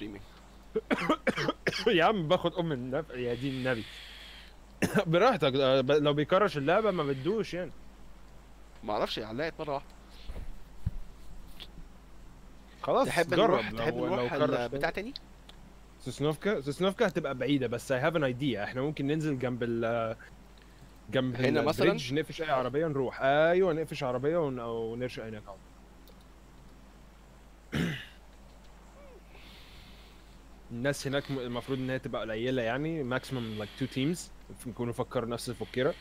screaming. يا عم باخد ام النبي يا دين النبي براحتك آه، ب- لو بيكرش اللعبه ما بدوش يعني ما اعرفش علقت مره واحده خلاص تحب جرب نروح لو- تحب لو نروح كرش ال- بتاع تاني سوسنوفكا سوسنوفكا هتبقى بعيده بس I have an idea احنا ممكن ننزل جنب ال جنب هنا مثلاً؟ البريدج نقفش اي عربيه نروح ايوه نقفش عربيه ون... ونرشق هناك على طول. الناس هناك م- المفروض ان هي تبقى قليله يعني ماكسيمم لايك تو تيمز نكونوا فكروا نفس الفكيره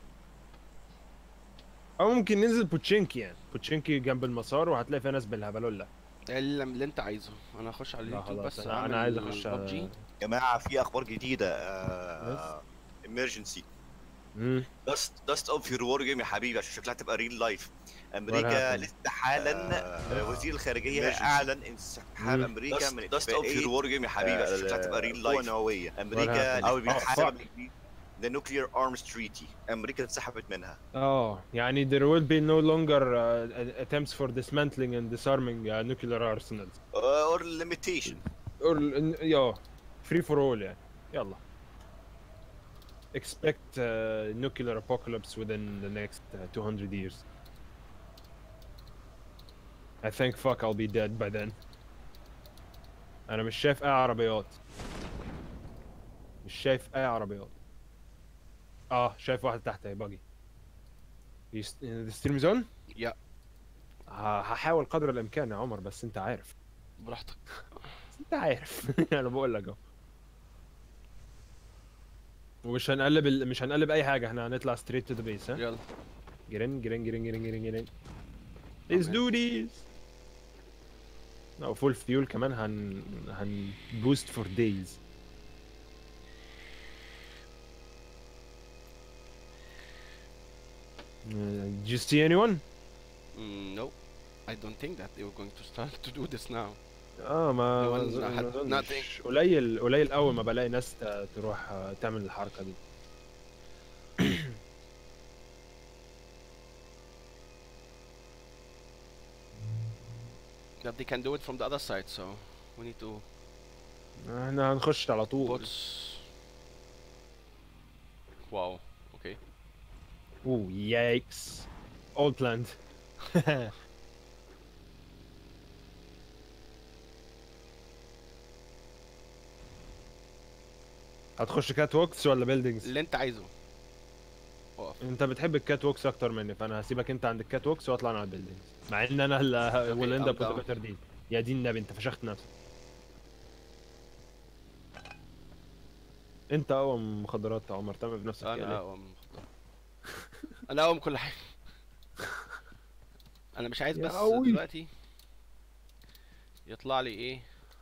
او ممكن ننزل بوتشينكي يعني بوتشينكي جنب المسار وهتلاقي فيها ناس بالهبلوله اللي, اللي انت عايزه انا هخش على لا اليوتيوب خلاص بس انا, أنا عايز اخش على ببجي يا جماعه في اخبار جديده آه امرجنسي مم. داست داست اوف يور وور جيم يا حبيبي عشان شكلها تبقى ريل لايف امريكا happened? لسه حالا آه وزير الخارجيه اعلن انسحاب مم. امريكا من داست اوف يور وور جيم يا حبيبي عشان شكلها تبقى ريل لايف نوويه happened? امريكا Oh, او بيتحسب fuck. ذا نوكلير ارمز تريتي امريكا اتسحبت منها اه يعني there will be no longer uh, attempts for dismantling and disarming uh, nuclear arsenals اور ليميتيشن or yeah free for all يعني يلا expect uh, nuclear apocalypse within the next uh, 200 years I think fuck I'll be dead by then انا مش شايف اي عربيات مش شايف اي عربيات اه شايف واحد تحت اهي باجي ستريم زون يا هحاول قدر الامكان يا عمر بس انت عارف براحتك انت عارف انا بقول لك اهو ومش هنقلب ال... مش هنقلب اي حاجه احنا هنطلع ستريت تو ذا بيس ها يلا جرين جرين جرين جرين جرين جرين Let's do this لو فول فيول كمان هن هن بوست فور دايز Did you see anyone? Mm, no I don't think that they were going to start to do this now اه ما No ما one أظن- had ما nothing. أظنش. قليل قليل قوي ما بلاقي ناس ت- تروح آه، تعمل الحركه دي But they can do it from the other side so we need to احنا هنخش على طول put wow okay اوه يايكس اول بلاند هتخش كات ووكس ولا بيلدينجز؟ اللي انت عايزه اقف انت بتحب الكات ووكس اكتر مني فانا هسيبك انت عند الكات ووكس واطلع انا على البيلدينجز مع ان انا اللي ويل اند I'm اب down. دي يا دين النبي انت فشخت نفسك انت اقوم مخدرات يا عمر تعمل بنفسك كده انا ليه؟ اقوم مختار. انا اقوم كل حاجه انا مش عايز يا بس قوي. دلوقتي يطلع لي ايه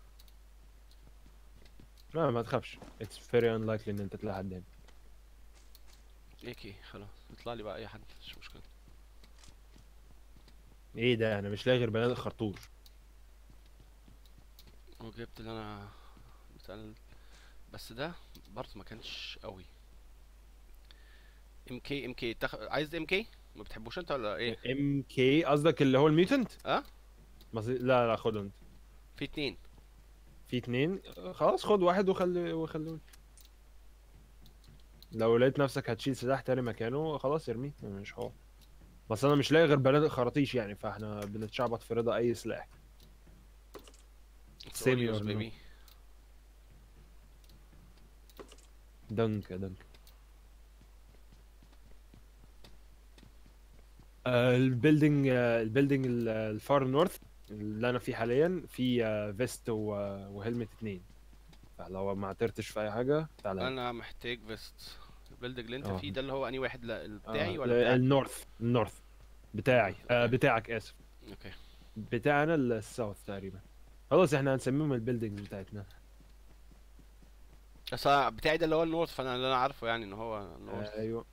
لا ما تخافش اتس فيري unlikely ان انت تلاقي حد هنا ايكي خلاص يطلع لي بقى اي حد مش مشكله ايه ده انا مش لاقي غير بنادق خرطوش وجبت اللي انا بتقل بس ده برضه ما كانش قوي ام كي ام كي تخ... عايز ام كي ما بتحبوش انت ولا ايه ام كي قصدك اللي هو الميوتنت؟ اه مصي... لا لا خده انت في اتنين في اتنين آه، خلاص خد واحد وخلي وخلوني لو لقيت نفسك هتشيل سلاح تاني مكانه خلاص ارميه مش حوار بس انا مش لاقي غير بنادق خراطيش يعني فاحنا بنتشعبط في رضا اي سلاح It's all Same yours, or no. baby. دنك دنك آه، البيلدينج آه، البيلدينج ال- الفار نورث اللي انا فيه حاليا في آه، فيست و- وهلمت اتنين فلو ما عثرتش في اي حاجه تعالى انا محتاج فيست البيلدنج اللي انت اه. فيه ده اللي هو اني واحد لا آه، بتاعي ولا ال- بتاعك؟ النورث النورث بتاعي آه اوكي. بتاعك اسف اوكي بتاعنا الساوث تقريبا خلاص احنا هنسميهم البيلدينجز بتاعتنا بس أنا بتاعي ده اللي هو النورث فانا اللي انا عارفه يعني ان هو النورث آه ايوه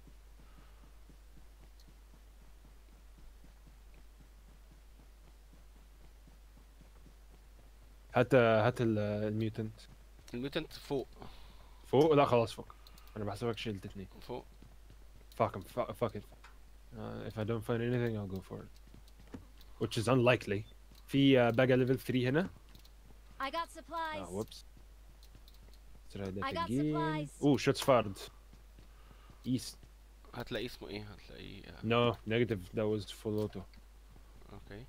هات هات ال- الميوتنت الميوتنت فوق فوق لا خلاص فوق انا بحسبك شلت اتنين فوق fuck him fuck, fuck it uh, if I don't find anything I'll go for it which is unlikely في uh, باجا ليفل 3 هنا I got supplies. اه ووبس try that I got again supplies. اوه shots fired east هتلاقيه اسمه ايه هتلاقيه آه، no negative that was full auto اوكي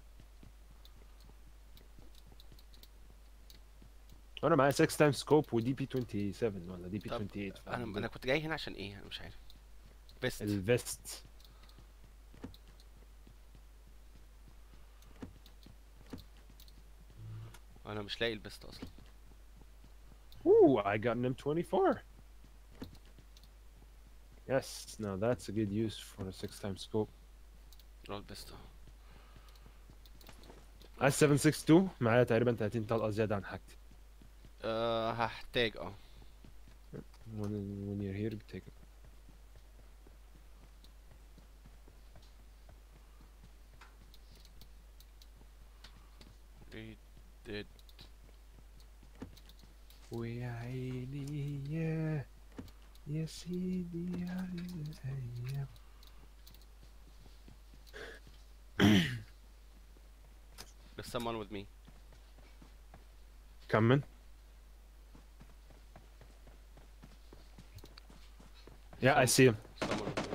وانا معايا 6 times scope ودي بي 27 ولا دي بي طب 28 انا انا كنت جاي هنا عشان ايه انا مش عارف بيست الفيست انا مش لاقي البيست اصلا Ooh, I got an M24. Yes, now that's a good use for a six times scope. اه البيست اهو I 762 معايا تقريبا 30 طلقة زيادة عن حاجتي. أه هحتاج اه When, when you're here, take it. They did ويا عيني يا يا سيدي على الأيام. there's someone with me Coming. Yeah, I Some- see him. someone with me.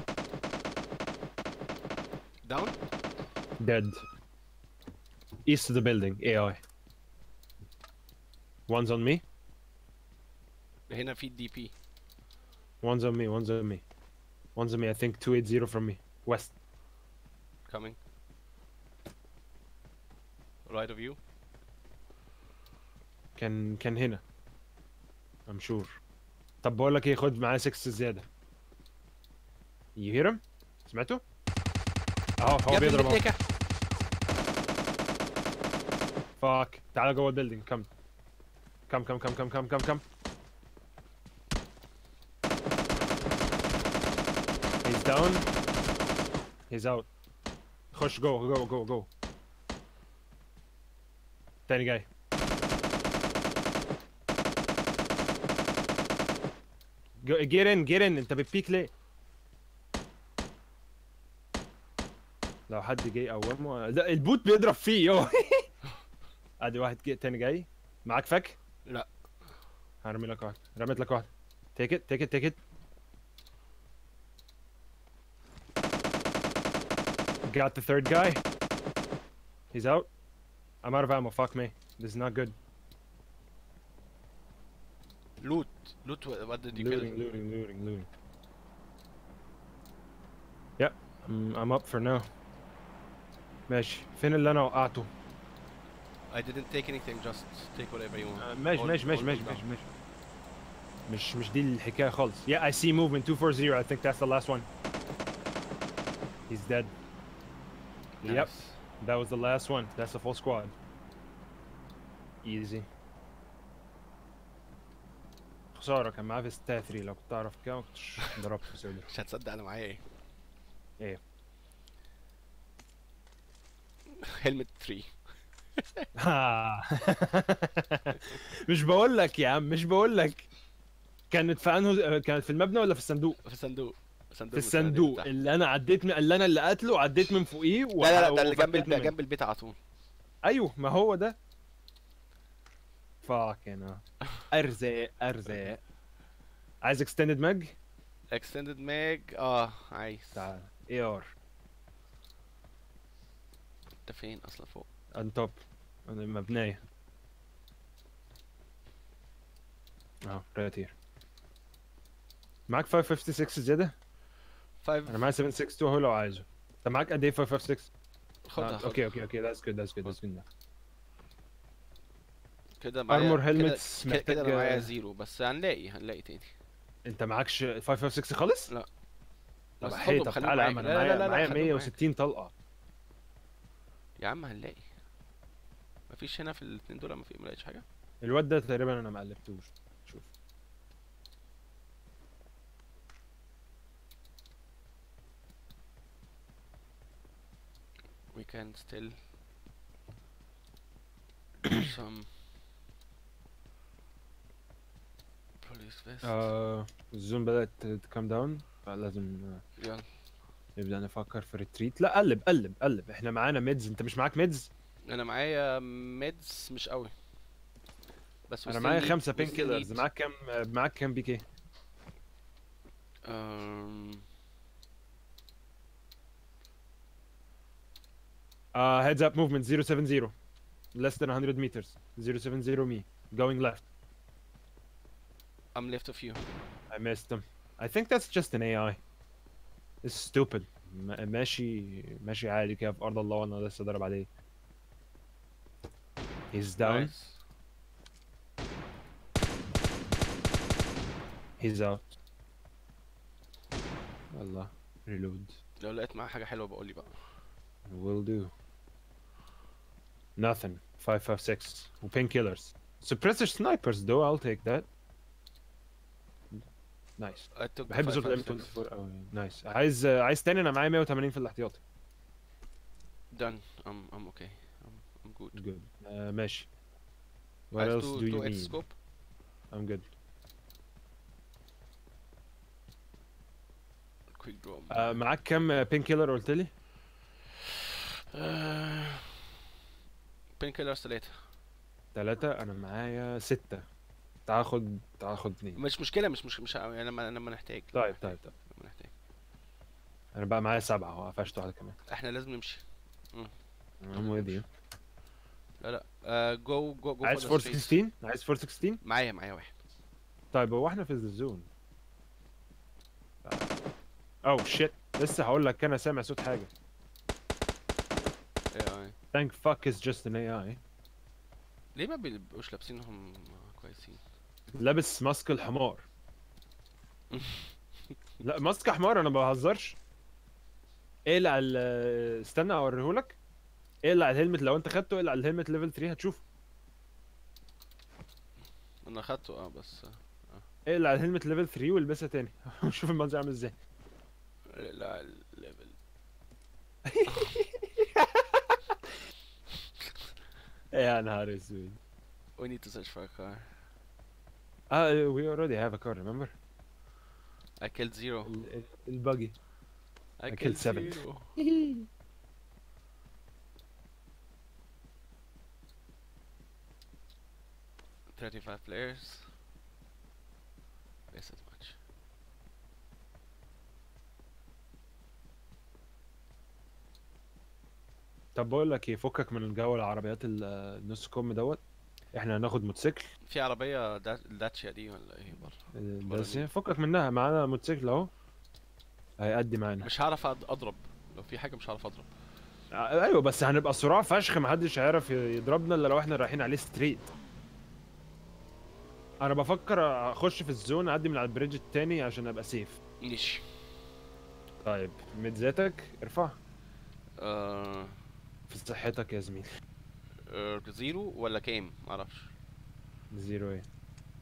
down Dead. East of the building, AI. One's on me. هنا في دي بي One's on me, one's on me. One's on me, I think 280 from me. West. coming right of you كان كان هنا. I'm sure. طب بقول لك ايه خد معايا 6 زيادة. You hear him? سمعته؟ اهو يا هو ابني بيضرب اهو. التكة. فاك تعال جوه البيلدينج كم كم كم كم كم كم كم كم He's down. He's out. خش جوه جوه جوه جوه. تاني جاي. جو- Get in get in انت بتبيك ليه؟ لو حد جاي قومه لا البوت بيضرب فيه يو ادي واحد جاي تاني جاي معاك فك؟ لا. هرمي لك واحد رميت لك واحد تيك ات تيك ات تيك ات Got the third guy. He's out. I'm out of ammo. Fuck me. This is not good. loot loot what what did you looting, kill looting, looting, looting. Yep. I'm, I'm up for now. ماشي. فين اللي انا وقعته؟ I didn't take anything just take whatever you want آه، ماشي All- ماشي ماشي all ماشي goes ماشي down. ماشي مش مش دي الحكاية خالص. Yeah, I see movement 240. I think that's the last one. He's dead. Yep. Nice. That was the last one. That's the full squad. Easy. خسارة كان معاه فيست 3 لو كنت أعرف كده ما كنتش ضربت في صدره. مش هتصدق انا معايا ايه ايه؟ هيلمت 3 مش بقول لك يا عم مش بقول لك كانت في انه كانت في المبنى ولا في الصندوق؟ في الصندوق صندوق في من الصناديق الصندوق بتاعتي. اللي انا عديت من اللي انا اللي قتله عديت من فوقيه لا لا لا ده اللي جنب وفتت البيت منه. جنب البيت على طول ايوه ما هو ده فاك انا ارزاق ارزاق عايز اكستندد ماج اكستندد ماج اه عايز تعال اي ار انت فين اصلا فوق ان توب انا مبنيه اه رايت هير معاك 556 زياده 5 انا معايا 762 اهو لو عايزه انت معاك قد ايه 556 خدها آه، خدها. اوكي اوكي اوكي ذاتس جود ذاتس جود ذاتس جود كده معايا ارمور كده- هيلمتس كده- كده انا معايا محتاج زيرو بس هنلاقي هنلاقي تاني انت معكش 556 خالص؟ لا. طب بس حي خدهم، طب خليهم تعالى يا عم معاك. انا لا، لا، معايا لا، لا، معايا خليهم معاك. 160 طلقه يا عم هنلاقي مفيش هنا في الاتنين دول ما في ما لقيتش حاجه الواد ده تقريبا انا ما قلبتوش شوف we can still do some police vest آه الزون بدات تكم داون فلازم آه، يلا نبدا نفكر في ريتريت لا قلب قلب قلب احنا معانا ميدز انت مش معاك ميدز انا معايا ميدز مش قوي بس we انا still معايا need- خمسة we بين still كيلرز need- معاك كام معاك كام بي كي um, Uh, heads up movement 070 less than 100 meters 070 me going left I'm left of you I missed him I think that's just an AI It's stupid م- ماشي ماشي عادي كده في ارض الله وانا لسه ضارب عليه He's down Nice. He's out الله reload لو لقيت معاه حاجة حلوة بقول لي بقى will do nothing 556 و painkillers suppressor snipers though I'll take that nice I took the بحب صوت الام 556. 24 قوي نايس عايز عايز تاني انا معايا 180 في الاحتياطي Done. I'm I'm okay. I'm I'm good. good uh, ماشي what عايز else two- do you two X need scope? I'm good Quick draw. uh, معاك كام بين كيلر قلت لي بين كيلرز ثلاثة ثلاثة انا معايا ستة تعال خد تعال خد اثنين مش مشكلة مش مش مش يعني لما لما نحتاج طيب طيب طيب لما نحتاج انا بقى معايا سبعة وقفشت واحدة كمان احنا لازم نمشي I'm with you لا لا آه جو جو جو عايز 416 عايز 416 معايا معايا واحد طيب هو احنا في الزون اوه شيت لسه هقول لك انا سامع صوت حاجة ايه thank fuck is just an AI ليه ما بيبقوش لابسينهم كويسين لابس ماسك الحمار لا ماسك حمار انا ما بهزرش اقلع ال استنى اوريهولك اقلع الهلمت لو انت خدته اقلع الهلمت ليفل 3 هتشوف انا اخدته اه بس اقلع الهلمت ليفل 3 والبسها تاني شوف المنظر عامل ازاي لا الليفل يا نهار اسود we need to search for a car اه we already have a car remember I killed zero ال- ال- البuggy I I killed killed seven. zero 35 players Best as much طب بقول لك ايه فكك من الجو العربيات ال- النص كم دوت احنا هناخد موتوسيكل في عربية دا- الداتشيا دي ولا ايه برا بس دي. فكك منها معانا موتوسيكل اهو هيأدي معانا مش هعرف أض- اضرب لو في حاجة مش هعرف اضرب آه، ايوه بس هنبقى صراع فشخ محدش هيعرف يضربنا الا لو احنا رايحين عليه ستريت انا بفكر اخش في الزون اعدي من على البريدج التاني عشان ابقى سيف ماشي طيب ميدزاتك ارفع آه في صحتك يا زميلي آه، زيرو ولا كام معرفش زيرو ايه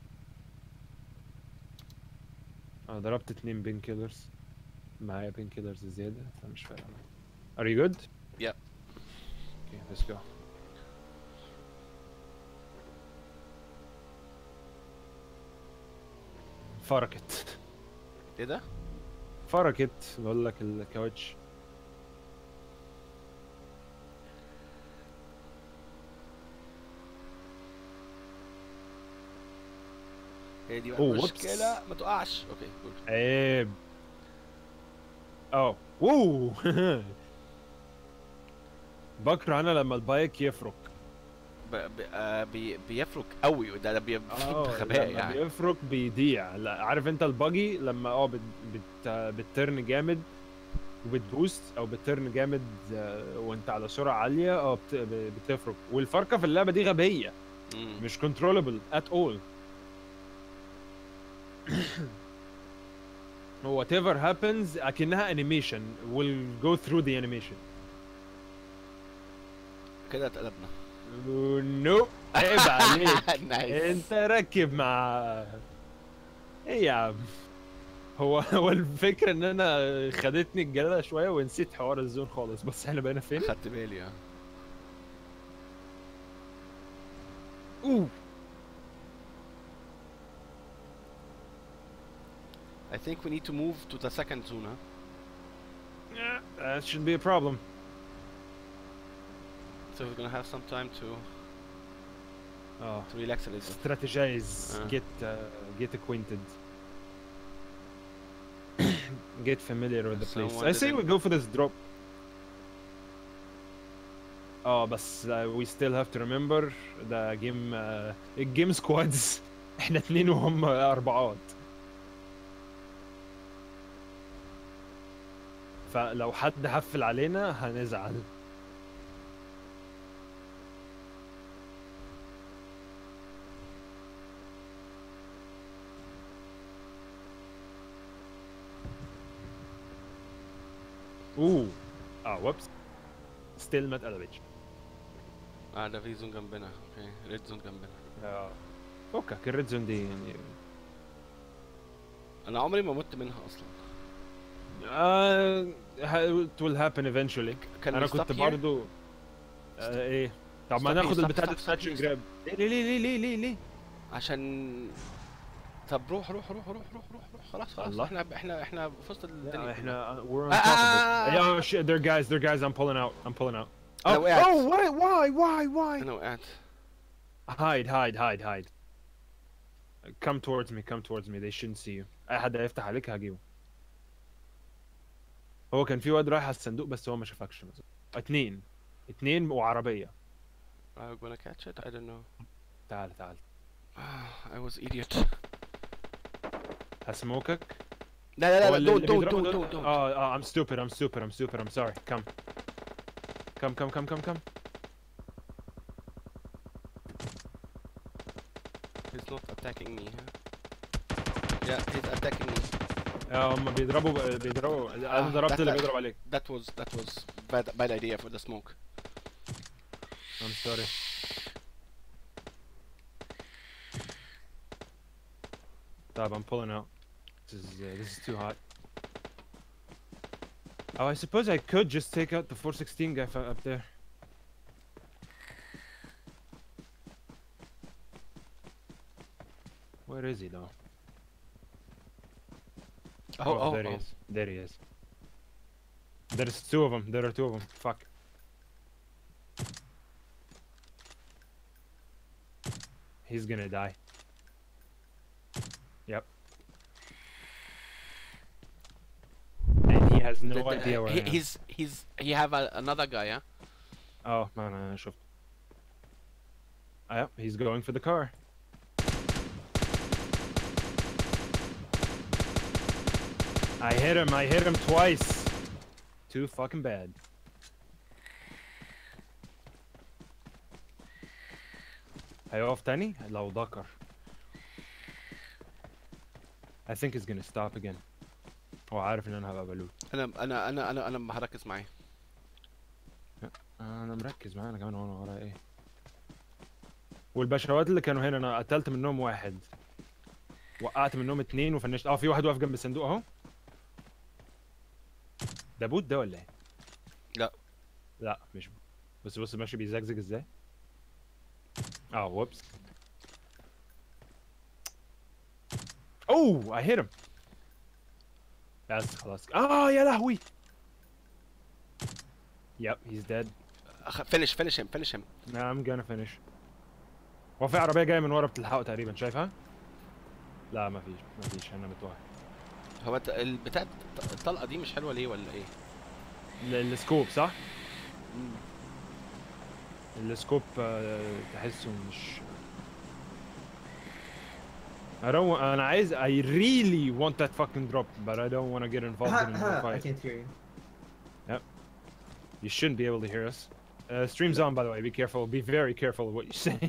انا ضربت اتنين بين كيلرز معايا بين كيلرز زيادة فمش فارقة معايا Are you good? Yeah. Okay, let's go. فركت ايه ده؟ فركت بقول لك الكاوتش هي دي بقى أوه، المشكلة ما تقعش اوكي جود عيب اه ووو بكره انا لما البايك يفرك ب... ب... آه بي... بيفرك قوي ده, ده بيفرك اه بغباء لما يعني بيفرك بيضيع لا عارف انت الباجي لما اه بت بت بترن جامد وبتبوست او بترن جامد آه، وانت على سرعه عاليه اه بت- ب- بتفرك والفركه في اللعبه دي غبيه مم. مش كنترولبل ات اول whatever happens اكنها animation will go through the animation كده اتقلبنا نو عيب عليك نايس انت ركب مع ايه يا عم هو هو الفكره ان انا خدتني الجلاله شويه ونسيت حوار الزون خالص بس احنا بقينا فين؟ خدت بالي اه اوه I think we need to move to the second zone huh? that should be a problem so we're gonna have some time to اه to relax a little strategize آه. get uh, get acquainted get familiar with the place Someone I say we didn't- go for this drop اه بس uh, we still have to remember the game uh, الجيم سكوادز احنا اتنين وهم اربعات فلو حد حفل علينا هنزعل اوه اه وبس ستيل ما اتقلبتش اه ده في زون جنبنا اوكي ريد زون جنبنا اه فكك الريد زون دي يعني انا عمري ما مت منها اصلا آه it will happen eventually كان انا we كنت stop here? برضو آه ايه طب ما Stop ناخد here, البتاع stop, ده stop, سناتش stop, جراب ليه ليه ليه ليه ليه ليه عشان طب روح روح روح روح روح روح, روح. خلاص خلاص الله. احنا احنا احنا في وسط الدنيا لا كلها. احنا we're on آه، top of آه، it آه، yeah shit they're guys they're guys I'm pulling out I'm pulling out أنا oh, وقعت. oh why why why why انا وقعت hide hide hide hide come towards me come towards me they shouldn't see you اي حد هيفتح عليك هجيبه هو كان في واد رايح على الصندوق بس هو ما شافكش مثلا اتنين اتنين وعربية I'm gonna catch it I don't know تعال تعال Ah, I was idiot هسموكك لا لا هو لا اللي- don't اللي don't بيضربه don't دول- don't don't اه اه I'm stupid I'm stupid I'm stupid I'm sorry come come come come come come he's not attacking me huh? yeah he's attacking me اه هم بيضربوا بيضربوا انا آه، ضربت ده- اللي ده- بيضرب عليك that was that was bad bad idea for the smoke I'm sorry طيب I'm pulling out this is uh, this is too hot Oh, I suppose I could just take out the 416 guy f- up there. Where is he though? oh oh, there he oh. is. There he is. There's two of them. There are two of them. Fuck. He's gonna die. Yep. And he has no The- the- idea where he, I am. he's he's he have a, another guy yeah Oh, man, I شفت. Ah, yep, he's going for the car. I hit him, I hit him twice. Too fucking bad. هيقف تاني لو ذكر. I think he's gonna stop again. هو عارف ان انا هبقى بلوت. انا انا انا انا انا ما هركز معاه انا مركز معاه انا كمان وانا ورايا ايه والبشوات اللي كانوا هنا انا قتلت منهم واحد وقعت منهم اتنين وفنشت اه في واحد واقف جنب الصندوق اهو ده بوت ده ولا ايه؟ لا. لا مش بوت بس بص ماشي بيزجزج ازاي اه ووبس اوه اي هيت هيم بس خلاص اه يا لهوي Yep, he's dead. فينش فينش هيم فينش هيم I'm gonna finish. هو في عربية جاية من ورا بتلحقه تقريبا شايفها؟ لا مفيش مفيش انا متوهق. هو انت البتاع الطلقه دي مش حلوه ليه ولا ايه ال- السكوب صح؟ السكوب آه، تحسه مش I don't wa- انا عايز I really want that fucking drop but I don't want to get involved in the I fight. can't hear you. You shouldn't be able to hear us. Uh, stream's on by the way, be careful, be very careful of what you say.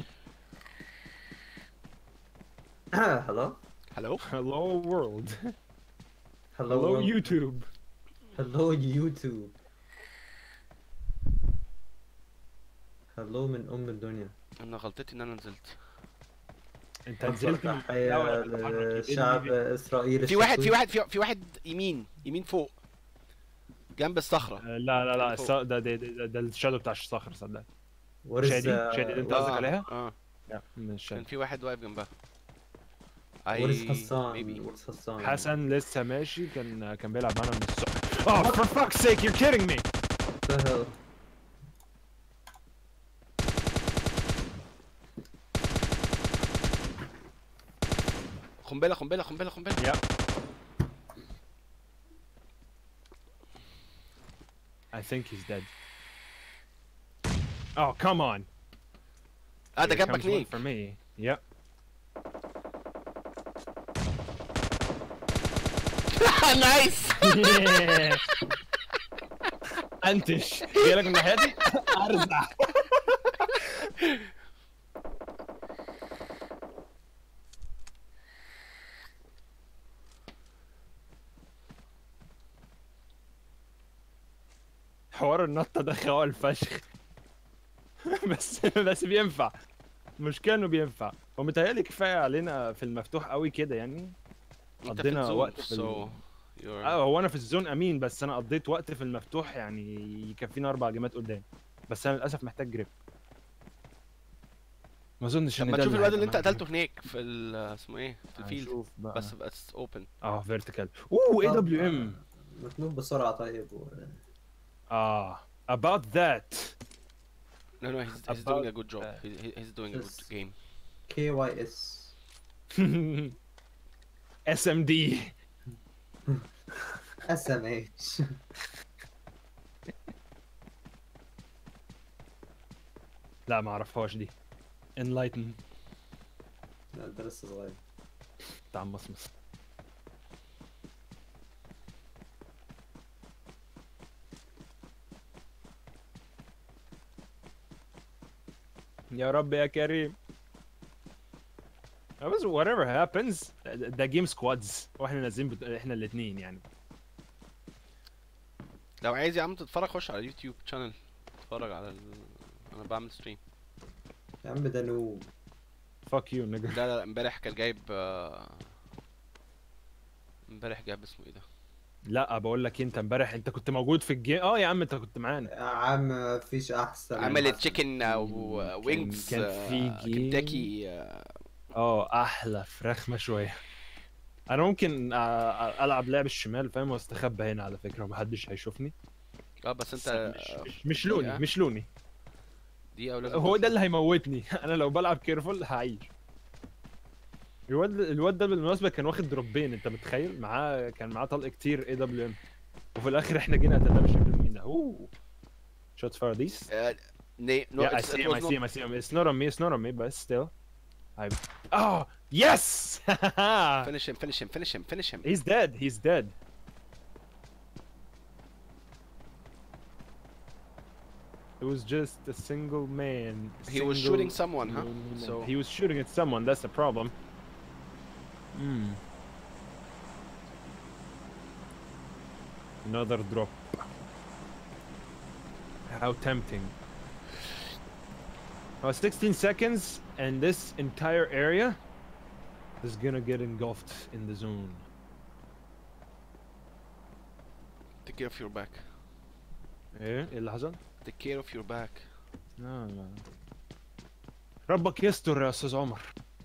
Hello? hello Hello world. Hello, Hello world. YouTube. Hello YouTube. Hello من أم الدنيا. انا غلطتي ان انا نزلت انت نزلت من تحية الأول قبل ما تتحرك. لشعب إسرائيل في واحد في الشقيق. واحد في, في واحد يمين يمين فوق جنب الصخره آه، لا لا لا فوق. الص- ده ده ده, ده الشادو بتاع الصخر صدق What is, شادي؟ uh, شادي اللي انت what- قصدك عليها؟ اه لا مش كان شادو في واحد واقف جنبها What is I- حسان؟ maybe. What is حسان؟ حسن لسه ماشي كان كان بيلعب معانا من الصبح Oh for fuck's sake you're kidding me What the hell? قنبله قنبله قنبله قنبله Yep. I think he's dead. Oh, come on. اه ده Here جنبك comes one ليك for me. Yep. نايس انتش جايلك من ناحيتي ارزع حوار النطة ده خوال فشخ بس بس بينفع المشكلة انه بينفع ومتهيألي كفاية علينا في المفتوح قوي كده يعني انت قضينا في وقت وقت في so ال- you're اه هو انا في الزون امين بس انا قضيت وقت في المفتوح يعني يكفينا اربع جيمات قدام بس انا للاسف محتاج جريب ما اظنش طب ان ما ده تشوف الواد اللي هيبقى انت معايا. قتلته هناك في ال اسمه ايه في الفيلد هنشوف بقى. بس بس اوبن اه فيرتيكال اوه اي طب، دبليو ام مكتوب بسرعة طيب و... اه about that no no he's, he's About doing a good job that. he, he- he's doing a good Yes. game كي واي اس اس ام دي اس ام اتش لا ما اعرفهاش دي انلايتن لا انت لسه صغير بتاع مصمص يا رب يا كريم Uh, بس whatever happens ده جيم سكوادز واحنا نازلين بت... احنا الاثنين يعني لو عايز يا عم تتفرج خش على اليوتيوب شانل اتفرج على ال... انا بعمل ستريم يا عم ده نوب fuck you nigga لا لا امبارح كان جايب آه، امبارح جايب اسمه ايه ده لا بقول لك انت امبارح انت كنت موجود في الجيم اه يا عم انت كنت معانا يا عم مفيش احسن من عمل حسن. تشيكن وينجز كان في جيم. كنتاكي آه، اه احلى فراخ مشويه انا ممكن آه، آه، العب لعب الشمال فاهم واستخبى هنا على فكره ومحدش هيشوفني اه بس انت مش, مش, مش لوني دقيقة. مش لوني دي او لازم هو تخش. ده اللي هيموتني انا لو بلعب كيرفول هعيش الواد الواد ده بالمناسبه كان واخد دروبين انت متخيل معاه كان معاه طلق كتير اي دبليو ام وفي الاخر احنا جينا قتلناه بالشكل مين ده اوه shots for these آه، ني- no, yeah I it's- see it him was I not- see him I see him it's not on me it's not on me but still I oh yes finish him finish him finish him finish him he's dead he's dead It was just a single man. a he was single shooting someone huh lonely man. so he was shooting at someone. That's the problem. Hmm. Another drop. How tempting. Oh, 16 seconds, and this entire area is gonna get engulfed in the zone. take care of your back ايه ايه اللي حصل؟ take care of your back لا لا ربك يستر يا استاذ عمر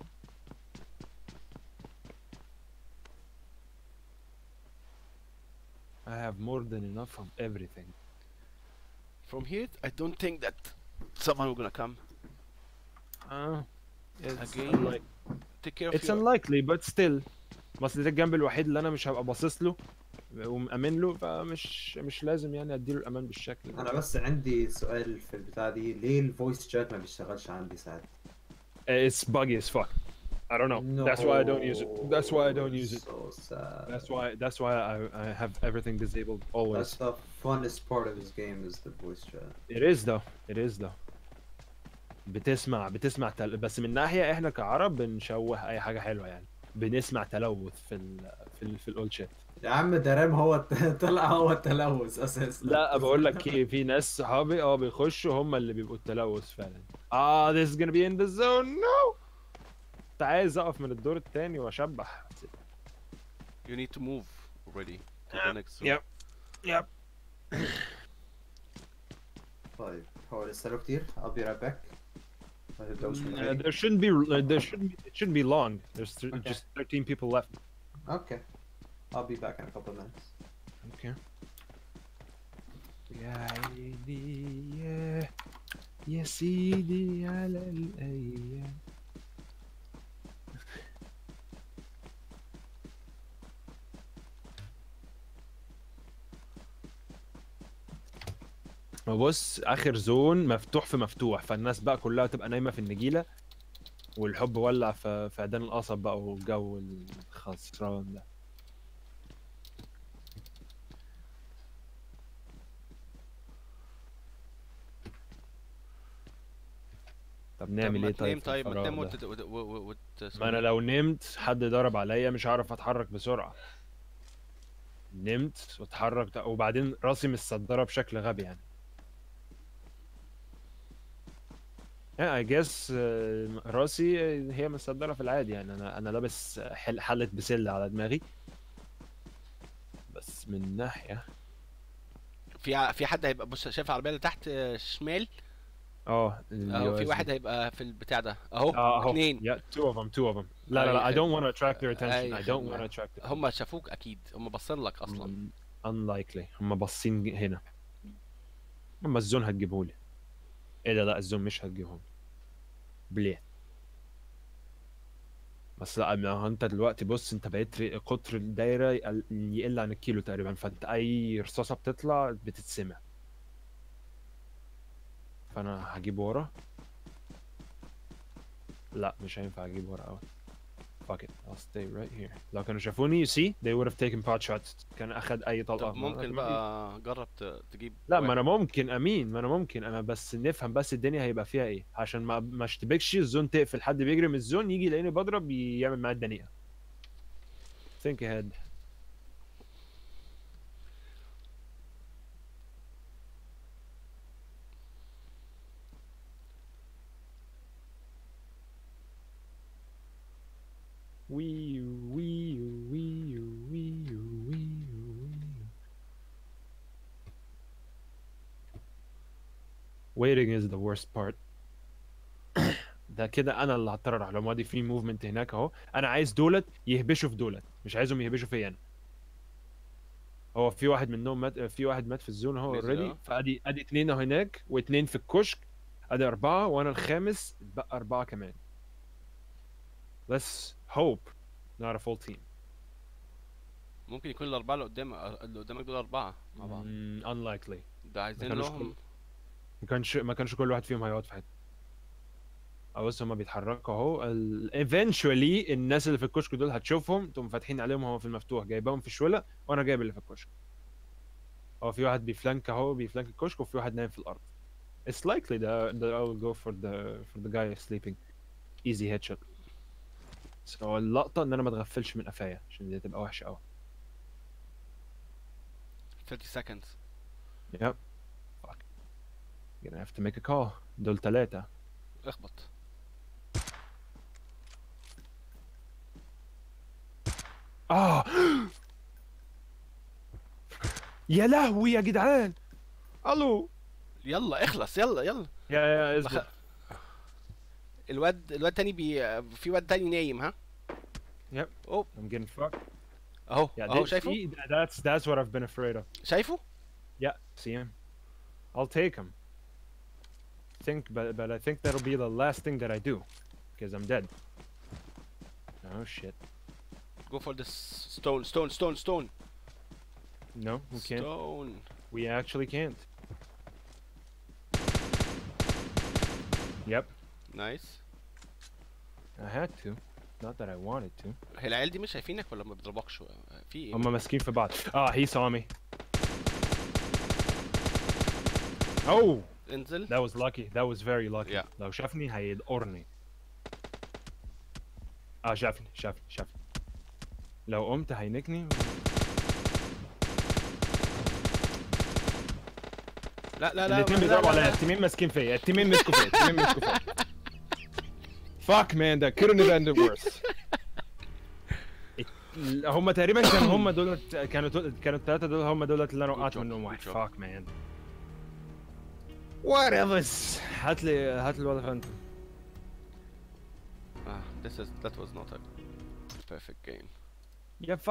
I have more than enough of everything. from here I don't think that someone will gonna come Uh, it's Again? unlike- take care of it's your unlikely but still بس ده الجنب الوحيد اللي انا مش هبقى باصص له ومأمن له فمش مش لازم يعني اديله الامان بالشكل ده. انا بس عندي سؤال في البتاع دي ليه الفويس شات ما بيشتغلش عندي ساعات It's buggy as fuck. I don't know. That's why I don't use it. That's why I don't use it. So sad. That's why that's why I, I have everything disabled always. That's the funnest part of this game is the voice chat. It is though. It is though. بتسمع بتسمع تل... بس من ناحية احنا كعرب بنشوه اي حاجة حلوة يعني بنسمع تلوث في ال في ال في الاولد شات يا عم ده رام هو الت- طلع هو التلوث اساسا لا بقول لك ايه في ناس صحابي اه بيخشوا هم اللي بيبقوا التلوث فعلا اه this is gonna be in the zone no كنت عايز اقف من الدور التاني واشبح you need to move already to the next zone. Yep. Yep. طيب هو لسه له كتير I'll be right back ما تبدأوش من Uh, غيري. there shouldn't be uh, there shouldn't be, it shouldn't be long. There's th- Okay. just 13 people left. Okay. I'll be back in a couple of minutes. Okay. يا عيني يا يا سيدي على الأيام بص اخر زون مفتوح في مفتوح فالناس بقى كلها تبقى نايمه في النجيله والحب ولع في في عيدان القصب بقى والجو الخسران ده طب طب نعمل ما ايه طيب تنام في طيب ما الفراغ تنام ده؟ وت... وت... وت... وت... ما انا لو نمت حد ضرب عليا مش هعرف اتحرك بسرعه نمت واتحرك وبعدين راسي متصدره بشكل غبي يعني yeah, I guess آه، راسي هي متصدره في العادي يعني انا انا لابس حل حله بسله على دماغي بس من ناحيه في ع- في حد هيبقى بص شايف العربيه اللي تحت آه، شمال اه اهو في واحد هيبقى في البتاع ده اهو اه اهو اتنين yeah two of them two of them لا لا لا I أي don't want to attract their attention أي I don't خدمة. want to attract their هم شافوك اكيد هم باصين لك اصلا Mm, unlikely هم باصين هنا اما الزون هتجيبهولي ايه ده لا الزون مش هتجيبهم بليه بس لا ما هو انت دلوقتي بص انت بقيت ري- قطر الدايره يقل, يقل عن الكيلو تقريبا فانت اي رصاصه بتطلع بتتسمع فانا هجيب ورا لا مش هينفع اجيب ورا قوي fuck it I'll stay right here لو كانوا شافوني you see they would have taken pot shots كان اخد اي طلقه طب ما- ممكن ما- بقى جرب ت- تجيب لا ما واحد. انا ممكن امين ما انا ممكن انا بس نفهم بس الدنيا هيبقى فيها ايه عشان ما ما اشتبكش الزون تقفل حد بيجري من الزون يجي يلاقيني بضرب يعمل معايا الدنيئه think ahead Wee wee wee wee wee wee Waiting is the worst part. ده كده انا اللي هضطر اروح لو دي في موفمنت هناك اهو انا عايز دولت يهبشوا في دولت مش عايزهم يهبشوا فيا انا هو في واحد منهم مات في واحد مات في الزون اهو نزل، اوريدي اه. فادي ادي اتنين اهو هناك واتنين في الكشك ادي اربعه وانا الخامس بقى اربعه كمان let's hope not a full team ممكن يكون الاربعه اللي قدام اللي قدامك دول اربعه مع بعض Mm, unlikely ده عايزين كانوش لهم ما كانش ما كانش كل واحد فيهم هيقعد في حته اه بص هما بيتحركوا اهو ال... eventually الناس اللي في الكشك دول هتشوفهم تقوم فاتحين عليهم هو في المفتوح جايباهم في الشوله وانا جايب اللي في الكشك هو في واحد بيفلانك اهو بيفلانك الكشك وفي واحد نايم في الارض It's likely that, that I will go for the for the guy sleeping easy headshot بس هو اللقطة ان انا ما اتغفلش من قفايا عشان دي تبقى وحشة قوي 30 seconds Yep. Fuck. Gonna have to make a call. دول ثلاثة. اخبط اه يا لهوي يا جدعان الو يلا اخلص يلا يلا يا يا اصبر بخ- الواد الواد تاني بي في واد تاني نايم ها Yep. اوه I'm getting fucked. اهو Yeah, اهو they- شايفه see, that's that's what I've been afraid of. شايفه Yeah, see him. I'll take him. Think, but but I think that'll be the last thing that I do, because I'm dead. Oh shit. go for this stone stone stone stone No, we can't. stone We actually can't. Yep, نايس I had to. Not that I wanted to. هي العيال دي مش شايفينك ولا ما بيضربكش في ايه هم ماسكين في بعض. Ah, he saw me. Oh, انزل that was lucky. That was very lucky. Yeah. لو شافني هيدقرني. اه شافني شافني شافني. لو قمت هينكني لا لا لا الاثنين لا- بيضربوا لا- عليا لا. التيمين ماسكين فيا التيمين مسكوا فيا التيمين مسكوا فيا fuck man that couldn't have ended worse هم تقريبا كانوا هم دولت كانوا دول كانوا الثلاثه دول هم دولت اللي انا Good وقعت job, منهم good واحد job. fuck man whatever هات لي هات لي الولا فانتوم Ah, this is that was not a perfect game يا